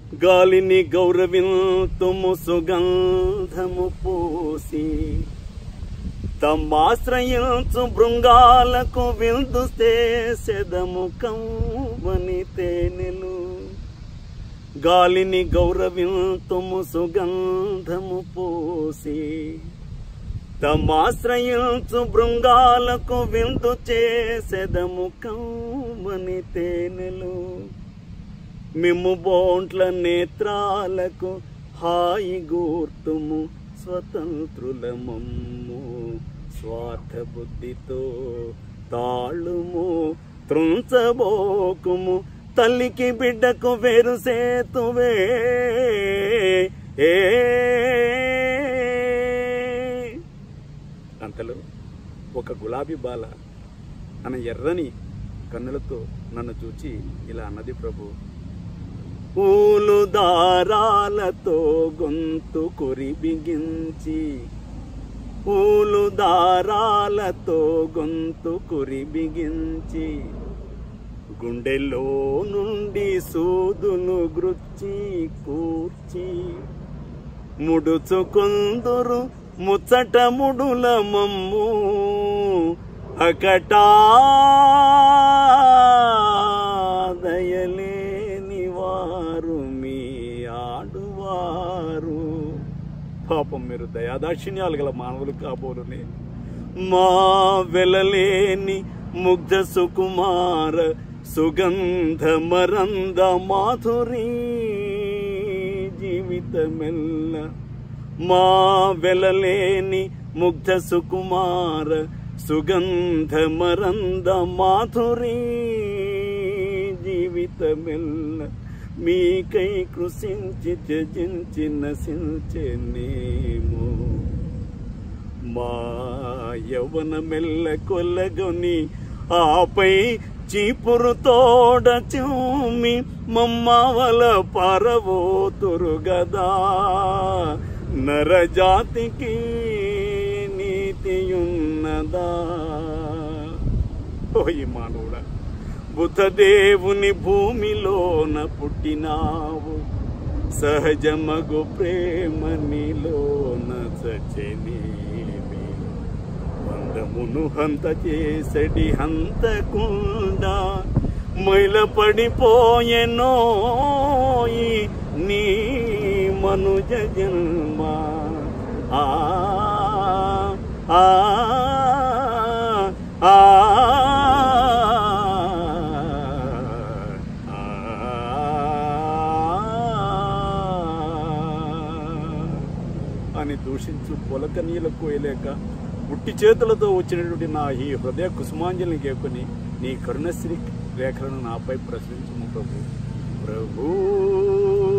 గాలిని గౌరవింతుము సుగంధము పూసి తమ్మాశ్రయించు బృంగాలకు విందు చేసెదము కవ్వని తేనెలు గాలిని గౌరవింతుము సుగంధము పూసి తమాశ్రయించు బృంగాలకు విందు చేసెదము కవ్వని తేనెలు మిమ్ము బోంట్ల నేత్రాలకు హాయి గూర్తుము స్వతంత్రులమమ్ము స్వార్థ బుద్ధితో తాళుము త్రుంచబోకుము తల్లికి బిడ్డకు వేరు సేతువే ఏ అంతలో ఒక గులాబీ బాల తన ఎర్రని కన్నులతో నన్ను చూచి ఇలా అన్నది ప్రభు పూలు దారాలతో గొంతు కొరి బిగించి పూలు దారాలతో గొంతు కొరి బిగించి గుండెలో నుండి సూదులు గృచ్చి కూర్చి ముడుచుకొందురు ముచ్చట ముడుల మమ్ము అకటా దయలేని వారు మీ ఆడువారు పాపం మీరు దయాదాక్షిణ్యాలు గల మానవులు కాబోలునే మా వెలలేని ముగ్ధ సుకుమార సుగంధ మరంద మాధురి జీవితమెల్ల మా వెలలేని ముగ్ధ సుకుమార సుగంధ మరంద మాధురి జీవితమెల్ల మీకై కృషించి త్యజించి నశించెనేమో మా యవన మెల్ల కొల్లగొని ఆపై చీపురు తోడ చూమి మమ్మవల పరవోతురు గదా నరజాతికి నీతియున్నదా ఓయి మానవుడా బుధదేవుని భూమిలోన పుట్టినావు సహజమగు ప్రేమ నీలోన సచనేమి వందమును హంత చేసడి హంతకుండా మైల పడిపోయెనోయి నీ మనుజ జన్మ ఆ ఆ ఆ అని దూషించు పొలకనీయుల కోయలేక పుట్టి చేతులతో వచ్చినటువంటి నా ఈ హృదయ కుసుమాంజలిని కేకొని నీ కరుణశ్రీ రేఖలను నాపై ప్రశ్నించము ప్రభు ప్రభు